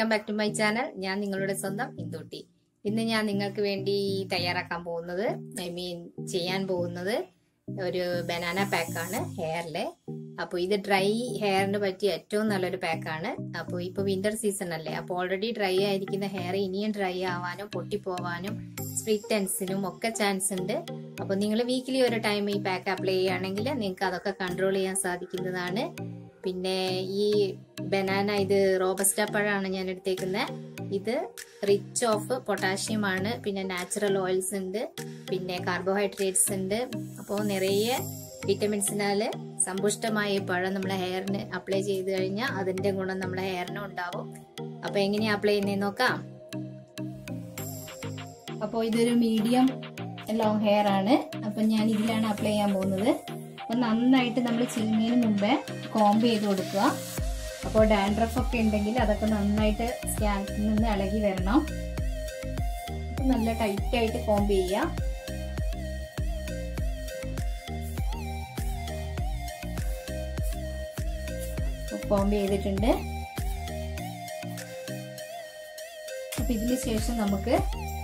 welcome back to my channel ഞാൻ നിങ്ങളുടെ സ്വന്തം ഇന്ദുട്ടി ഇന്ന് ഞാൻ നിങ്ങൾക്ക് വേണ്ടി തയ്യാറാക്കാൻ പോകുന്നത് ഐ മീൻ ചെയ്യാൻ പോകുന്നത് ഒരു ബനാന പാക്കാണ് ഹെയറിലെ അപ്പോൾ ഇത് ഡ്രൈ ഹെയറിന് പറ്റിയ ഏറ്റവും നല്ലൊരു പാക്കാണ് അപ്പോൾ ഇപ്പോൾ വിന്റർ സീസൺ അല്ലേ അപ്പോൾ ഓൾറെഡി ഡ്രൈ ആയിരിക്കുന്ന ഹെയർ ഇനിയും ഡ്രൈ ആവാനും പൊട്ടിപ്പോവാനും സ്പ്ലിറ്റ് ടെൻസിനും ഒക്കെ ചാൻസ് ഉണ്ട് അപ്പോൾ നിങ്ങൾ വീക്കിലി ഒരു ടൈം ഈ പാക്ക് അപ്ലൈ ചെയ്യുകയാണെങ്കിൽ നിങ്ങൾക്ക് അതൊക്കെ കൺട്രോൾ ചെയ്യാൻ സാധിക്കുന്നതാണ് പിന്നെ ഈ ബനാന ഇത് റോബസ്റ്റ പഴമാണ് ഞാൻ എടുത്തേക്കുന്നത് ഇത് റിച്ച് ഓഫ് പൊട്ടാഷ്യം ആണ് പിന്നെ നാച്ചുറൽ ഓയിൽസ് ഉണ്ട് പിന്നെ കാർബോഹൈഡ്രേറ്റ്സ് ഉണ്ട് അപ്പോൾ നിറയെ വിറ്റമിൻസിനാൽ സമ്പുഷ്ടമായ ഈ പഴം നമ്മളെ ഹെയറിന് അപ്ലൈ ചെയ്ത് കഴിഞ്ഞാൽ അതിന്റെ ഗുണം നമ്മളെ ഹെയറിന് ഉണ്ടാവും അപ്പോൾ എങ്ങനെയാ അപ്ലൈ ചെയ്യുന്നത് നോക്കാം അപ്പോൾ ഇതൊരു മീഡിയം ലോങ് ഹെയർ ആണ് അപ്പം ഞാൻ ഇതിലാണ് അപ്ലൈ ചെയ്യാൻ പോകുന്നത് അപ്പം നന്നായിട്ട് നമ്മൾ ചെയ്യുന്നതിന് മുമ്പേ കോംബ് ചെയ്ത് കൊടുക്കുക അപ്പോൾ ഡാൻഡ്രഫ് ഒക്കെ ഉണ്ടെങ്കിൽ അതൊക്കെ നന്നായിട്ട് സ്കാൽപ്പിൽ നിന്ന് ഇളകി വരണം അപ്പം നല്ല ടൈറ്റ് ആയിട്ട് കോംബ് ചെയ്യുക കോംബ് ചെയ്തിട്ടുണ്ട് അപ്പൊ ഇതിന് ശേഷം നമുക്ക്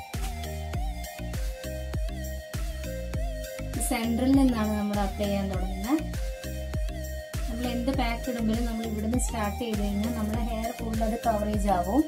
സെൻട്രൽ നിന്നാണ് നമ്മൾ അപ്ലൈ ചെയ്യാൻ തുടങ്ങുന്നത് നമ്മൾ എന്ത് പാക്ക് ഇടുമ്പോഴും നമ്മൾ ഇവിടുന്ന് സ്റ്റാർട്ട് ചെയ്ത് കഴിഞ്ഞാൽ നമ്മുടെ ഹെയർ ഫുൾ അത് കവറേജ് ആവും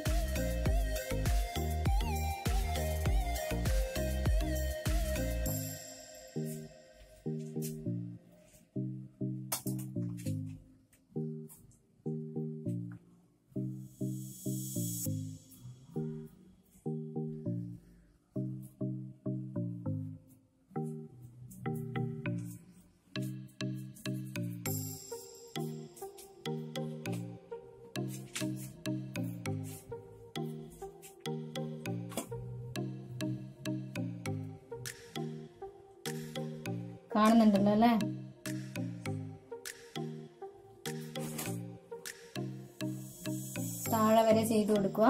കാണുന്നുണ്ടല്ലോ അല്ലേ താഴെ വരെ ചെയ്തു കൊടുക്കുക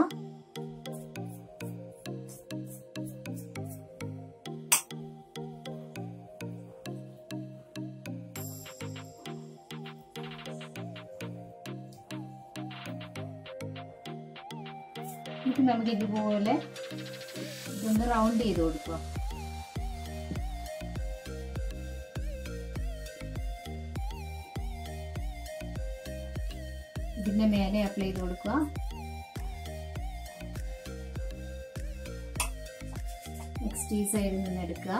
എന്നിട്ട് നമുക്ക് ഇതുപോലെ ഇതൊന്ന് റൗണ്ട് ചെയ്ത് കൊടുക്കുക ഇതിന്റെ മേലെ അപ്ലൈ ചെയ്ത് കൊടുക്കുക നെക്സ്റ്റ് ഈ സൈഡിൽ നിന്ന് എടുക്കുക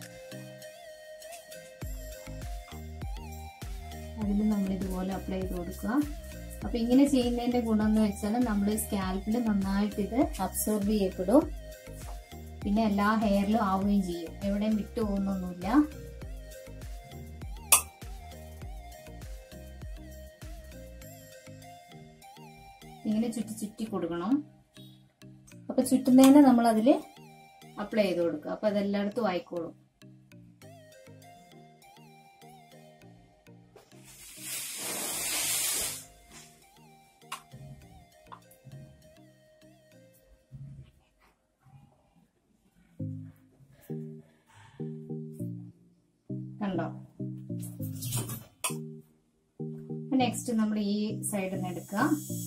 അതിൽ നമ്മൾ ഇതുപോലെ അപ്ലൈ ചെയ്ത് കൊടുക്കുക അപ്പൊ ഇങ്ങനെ ചെയ്യുന്നതിന്റെ ഗുണം എന്ന് വെച്ചാൽ നമ്മൾ സ്കാൽപ്പിൽ നന്നായിട്ട് ഇത് അബ്സോർബ് ചെയ്യപ്പെടും പിന്നെ എല്ലാ ഹെയറിലും ആവുകയും ചെയ്യും എവിടെയും വിട്ടു പോകുന്നൊന്നുമില്ല ഇങ്ങനെ ചുറ്റി ചുറ്റി കൊടുക്കണം അപ്പൊ ചുറ്റുന്നതിന് നമ്മൾ അതിൽ അപ്ലൈ ചെയ്ത് കൊടുക്കുക അപ്പൊ അതെല്ലായിടത്തും ആയിക്കോളും കണ്ടോ നെക്സ്റ്റ് നമ്മൾ ഈ സൈഡിൽ നിന്ന് എടുക്കുക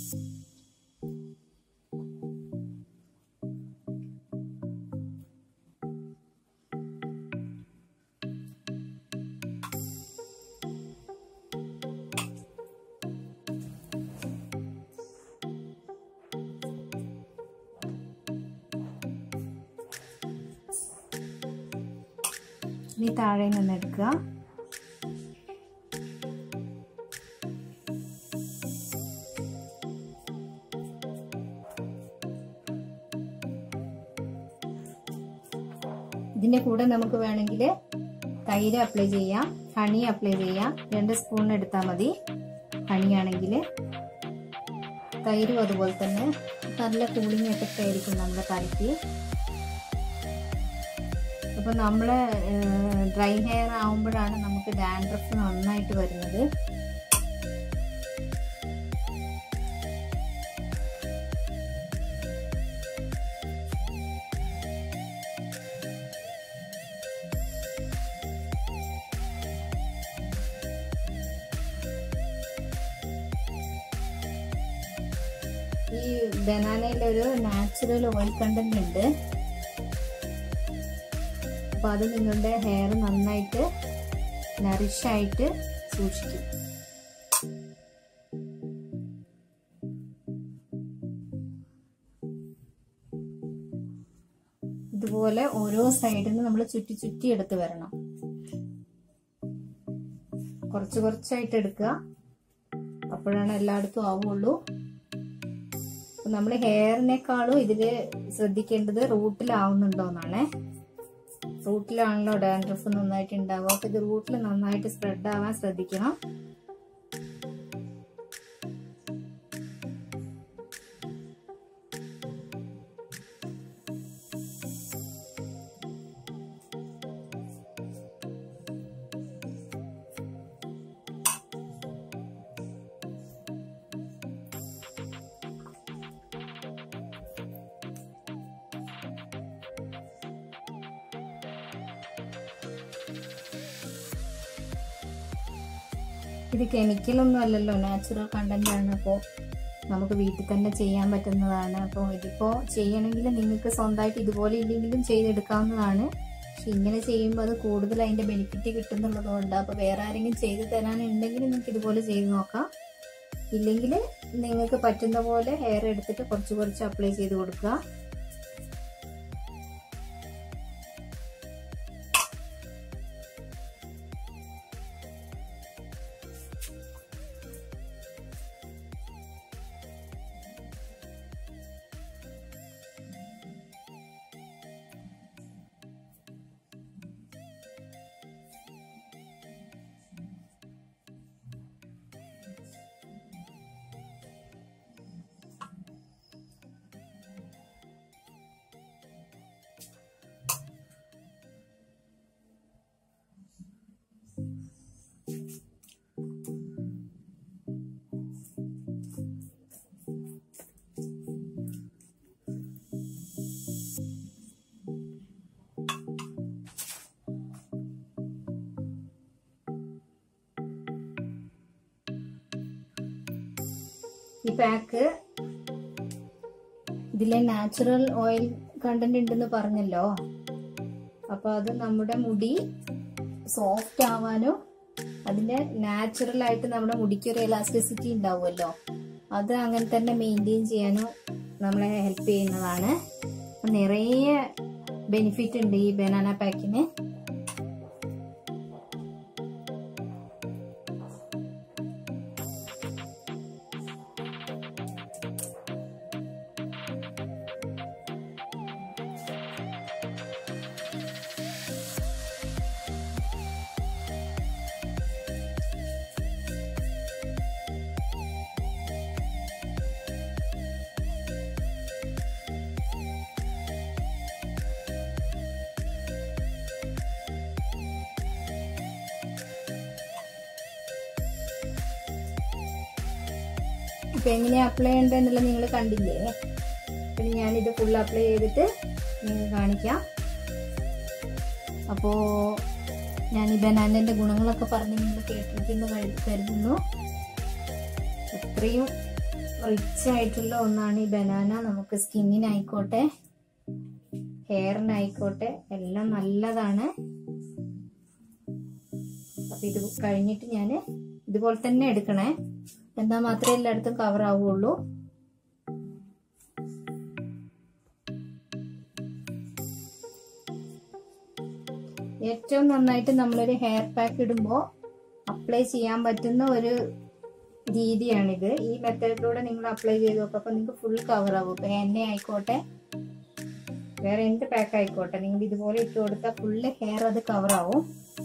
ഇനി താഴെ നിന്ന് എടുക്കുക ഇതിന്റെ കൂടെ നമുക്ക് വേണമെങ്കിൽ തൈര് അപ്ലൈ ചെയ്യാം ഹണി അപ്ലൈ ചെയ്യാം രണ്ട് സ്പൂൺ എടുത്താൽ മതി ഹണിയാണെങ്കിൽ തൈരും അതുപോലെ തന്നെ നല്ല കൂളിംഗ് എഫക്റ്റ് ആയിരിക്കും നമ്മുടെ തലയ്ക്ക് അപ്പൊ നമ്മള് ഡ്രൈ ഹെയർ ആവുമ്പോഴാണ് നമുക്ക് ഡാൻഡ്രഫ് നന്നായിട്ട് വരുന്നത് ഈ ബനാനയിൽ ഒരു നാച്ചുറൽ ഓയിൽ കണ്ടന്റ് ഉണ്ട് അപ്പൊ അത് നിങ്ങളുടെ ഹെയർ നന്നായിട്ട് നറിഷായിട്ട് സൂക്ഷിക്കും ഇതുപോലെ ഓരോ സൈഡിൽ നിന്ന് നമ്മൾ ചുറ്റി ചുറ്റി എടുത്ത് വരണം കുറച്ച് കുറച്ചായിട്ട് എടുക്കുക അപ്പോഴാണ് എല്ലായിടത്തും ആവുള്ളൂ നമ്മൾ ഹെയറിനേക്കാളും ഇതില് ശ്രദ്ധിക്കേണ്ടത് റൂട്ടിലാവുന്നുണ്ടോന്നാണേ റൂട്ടിലാണല്ലോ ഡാൻഡ്രഫ് നന്നായിട്ട് ഉണ്ടാവുക അപ്പൊ ഇത് റൂട്ടിൽ നന്നായിട്ട് സ്പ്രെഡ് ആവാൻ ശ്രദ്ധിക്കണം ഇത് കെമിക്കലൊന്നും അല്ലല്ലോ നാച്ചുറൽ കണ്ടന്റ് ആണ് അപ്പോൾ നമുക്ക് വീട്ടിൽ തന്നെ ചെയ്യാൻ പറ്റുന്നതാണ് അപ്പോൾ ഇതിപ്പോൾ ചെയ്യണമെങ്കിൽ നിങ്ങൾക്ക് സ്വന്തമായിട്ട് ഇതുപോലെ ഇല്ലെങ്കിലും ചെയ്തെടുക്കാവുന്നതാണ് പക്ഷെ ഇങ്ങനെ ചെയ്യുമ്പോൾ അത് കൂടുതൽ അതിന്റെ ബെനിഫിറ്റ് കിട്ടുന്നുള്ളത് കൊണ്ട് അപ്പോൾ വേറെ ആരെങ്കിലും ചെയ്തു തരാനുണ്ടെങ്കിൽ നിങ്ങൾക്ക് ഇതുപോലെ ചെയ്ത് നോക്കാം ഇല്ലെങ്കിൽ നിങ്ങൾക്ക് പറ്റുന്ന പോലെ ഹെയർ എടുത്തിട്ട് കുറച്ച് കുറച്ച് അപ്ലൈ ചെയ്ത് കൊടുക്കുക ഈ പാക്ക് ഇതിലെ നാച്ചുറൽ ഓയിൽ കണ്ടന്റ് ഉണ്ടെന്ന് പറഞ്ഞല്ലോ അപ്പൊ അത് നമ്മുടെ മുടി സോഫ്റ്റ് ആവാനും അതിന്റെ നാച്ചുറൽ ആയിട്ട് നമ്മുടെ മുടിക്ക് ഒരു എലാസ്റ്റിസിറ്റി ഉണ്ടാവുമല്ലോ അത് അങ്ങനെ തന്നെ മെയിൻറ്റെയിൻ ചെയ്യാനും നമ്മളെ ഹെൽപ്പ് ചെയ്യുന്നതാണ് അപ്പൊ നിറയെ ബെനിഫിറ്റ് ഉണ്ട് ഈ ബനാന പാക്കിന് ഇപ്പൊ എങ്ങനെയാ അപ്ലൈ ചെയ്യേണ്ടതെന്നുള്ളത് നിങ്ങൾ കണ്ടില്ലേ പിന്നെ ഞാനിത് ഫുൾ അപ്ലൈ ചെയ്തിട്ട് നിങ്ങൾക്ക് കാണിക്കാം അപ്പോ ഞാൻ ഈ ബനാനന്റെ ഗുണങ്ങളൊക്കെ പറഞ്ഞ് നിങ്ങൾ കേട്ടിരിക്കുന്നു കരു- കരുതുന്നു അത്രയും റിച്ച് ആയിട്ടുള്ള ഒന്നാണ് ഈ ബനാന നമുക്ക് സ്കിന്നിനായിക്കോട്ടെ ഹെയറിനായിക്കോട്ടെ എല്ലാം നല്ലതാണ് അപ്പൊ ഇത് കഴിഞ്ഞിട്ട് ഞാൻ ഇതുപോലെ തന്നെ എടുക്കണേ എന്നാൽ മാത്രമേ എല്ലായിടത്തും കവർ ആവുള്ളൂ ഏറ്റവും നന്നായിട്ട് നമ്മളൊരു ഹെയർ പാക്ക് ഇടുമ്പോൾ അപ്ലൈ ചെയ്യാൻ പറ്റുന്ന ഒരു രീതിയാണിത് ഈ മെത്തേഡിലൂടെ നിങ്ങൾ അപ്ലൈ ചെയ്ത് നോക്കുക അപ്പൊ നിങ്ങൾക്ക് ഫുൾ കവർ ആവും ഇപ്പൊ എണ്ണ ആയിക്കോട്ടെ വേറെ എന്ത് പാക്ക് ആയിക്കോട്ടെ നിങ്ങൾ ഇതുപോലെ ഇട്ട് കൊടുത്താൽ ഫുള്ള് ഹെയർ അത് കവർ ആവും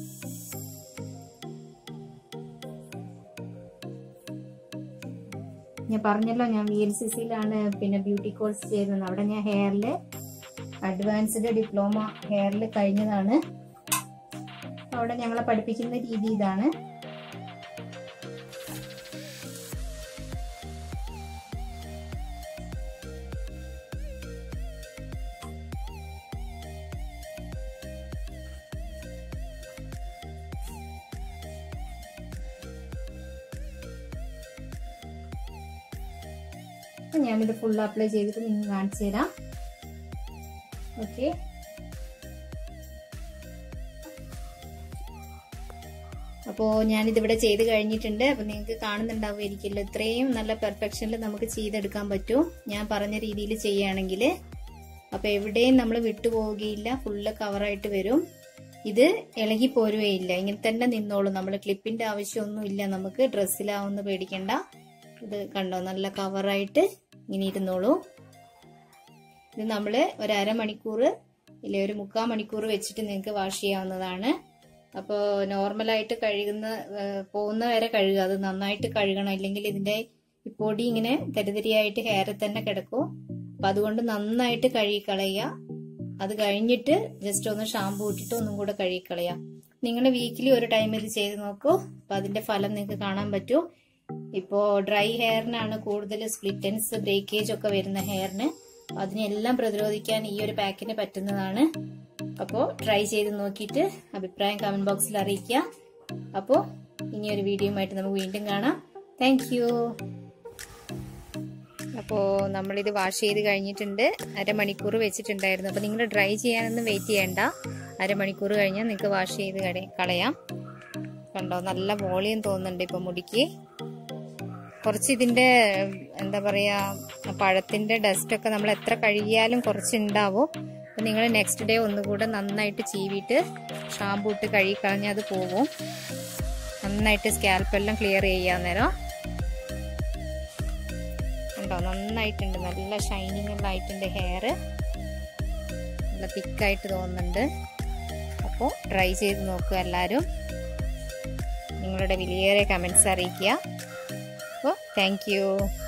ഞാൻ പറഞ്ഞല്ലോ ഞാൻ വി എൽ സി സിയിലാണ് പിന്നെ ബ്യൂട്ടി കോഴ്സ് ചെയ്തത് അവിടെ ഞാൻ ഹെയറിൽ അഡ്വാൻസ്ഡ് ഡിപ്ലോമ ഹെയറിൽ കഴിഞ്ഞതാണ് അവിടെ ഞങ്ങളെ പഠിപ്പിക്കുന്ന രീതി ഇതാണ് ഞാനിത് ഫുൾ അപ്ലൈ ചെയ്തിട്ട് നിങ്ങൾക്ക് കാണിച്ചു തരാം ഓക്കെ അപ്പോൾ ഞാനിതിവിടെ ചെയ്ത് കഴിഞ്ഞിട്ടുണ്ട് അപ്പോൾ നിങ്ങൾക്ക് കാണുന്നുണ്ടാവുമായിരിക്കുമല്ലോ ഇത്രയും നല്ല പെർഫെക്ഷനിൽ നമുക്ക് ചെയ്തെടുക്കാൻ പറ്റും ഞാൻ പറഞ്ഞ രീതിയിൽ ചെയ്യുകയാണെങ്കിൽ അപ്പോൾ എവിടെയും നമ്മൾ വിട്ടുപോവുകയില്ല ഫുള്ള് കവറായിട്ട് വരും ഇത് ഇളകി പോരുകയില്ല ഇങ്ങനെ തന്നെ നിന്നോളും നമ്മൾ ക്ലിപ്പിന്റെ ആവശ്യമൊന്നുമില്ല നമുക്ക് ഡ്രസ്സിലാവുന്ന പേടിക്കണ്ട ഇത് കണ്ടോ നല്ല കവറായിട്ട് ഇങ്ങനെ ഇരുന്നോളൂ ഇത് നമ്മൾ ഒരു അരമണിക്കൂർ ഇല്ല ഒരു മുക്കാൽ മണിക്കൂർ വെച്ചിട്ട് നിങ്ങൾക്ക് വാഷ് ചെയ്യാവുന്നതാണ് അപ്പോൾ നോർമലായിട്ട് കഴുകുന്ന പോകുന്ന വരെ കഴുകുക അത് നന്നായിട്ട് കഴുകണം ഇല്ലെങ്കിൽ ഇതിന്റെ ഈ പൊടി ഇങ്ങനെ തരിതരിയായിട്ട് ഹെയറിൽ തന്നെ കിടക്കും അപ്പൊ അതുകൊണ്ട് നന്നായിട്ട് കഴുകിക്കളയുക അത് കഴിഞ്ഞിട്ട് ജസ്റ്റ് ഒന്ന് ഷാമ്പു ഇട്ടിട്ട് ഒന്നും കൂടെ കഴുകിക്കളയാം നിങ്ങൾ വീക്കിലി ഒരു ടൈം ഇത് ചെയ്ത് നോക്കൂ അപ്പൊ അതിന്റെ ഫലം നിങ്ങൾക്ക് കാണാൻ പറ്റും ഇപ്പോ ഡ്രൈ ഹെയറിനാണ് കൂടുതൽ സ്പ്ലിറ്റൻസ് ബ്രേക്കേജ് ഒക്കെ വരുന്ന ഹെയറിന് അതിനെല്ലാം പ്രതിരോധിക്കാൻ ഈ ഒരു പാക്കിന് പറ്റുന്നതാണ് അപ്പോൾ ട്രൈ ചെയ്ത് നോക്കിയിട്ട് അഭിപ്രായം കമന്റ് ബോക്സിൽ അറിയിക്കുക അപ്പോൾ ഇനി ഒരു വീഡിയോയുമായിട്ട് നമുക്ക് വീണ്ടും കാണാം താങ്ക് അപ്പോൾ നമ്മളിത് വാഷ് ചെയ്ത് കഴിഞ്ഞിട്ടുണ്ട് അരമണിക്കൂർ വെച്ചിട്ടുണ്ടായിരുന്നു അപ്പോൾ നിങ്ങൾ ഡ്രൈ ചെയ്യാനൊന്നും വെയിറ്റ് ചെയ്യണ്ട അരമണിക്കൂർ കഴിഞ്ഞാൽ നിങ്ങൾക്ക് വാഷ് ചെയ്ത് കളയാം കണ്ടോ നല്ല വോളിയം തോന്നുന്നുണ്ട് ഇപ്പോൾ മുടിക്ക് കുറച്ച് ഇതിൻ്റെ എന്താ പറയുക പഴത്തിൻ്റെ ഡസ്റ്റൊക്കെ നമ്മൾ എത്ര കഴുകിയാലും കുറച്ച് ഉണ്ടാവും അപ്പം നിങ്ങൾ നെക്സ്റ്റ് ഡേ ഒന്നുകൂടെ നന്നായിട്ട് ചീവിയിട്ട് ഷാമ്പൂ ഇട്ട് കഴുകി കളഞ്ഞാൽ അത് പോകും നന്നായിട്ട് സ്കാൽപ്പെല്ലാം ക്ലിയർ ചെയ്യാൻ നേരം ഉണ്ടോ നന്നായിട്ടുണ്ട് നല്ല ഷൈനിങ് എല്ലാം ആയിട്ടുണ്ട് ഹെയർ നല്ല തിക്കായിട്ട് തോന്നുന്നുണ്ട് അപ്പോൾ ട്രൈ ചെയ്ത് നോക്കുക എല്ലാവരും നിങ്ങളുടെ വിലയേറെ കമൻസ് അറിയിക്കുക അപ്പോൾ താങ്ക്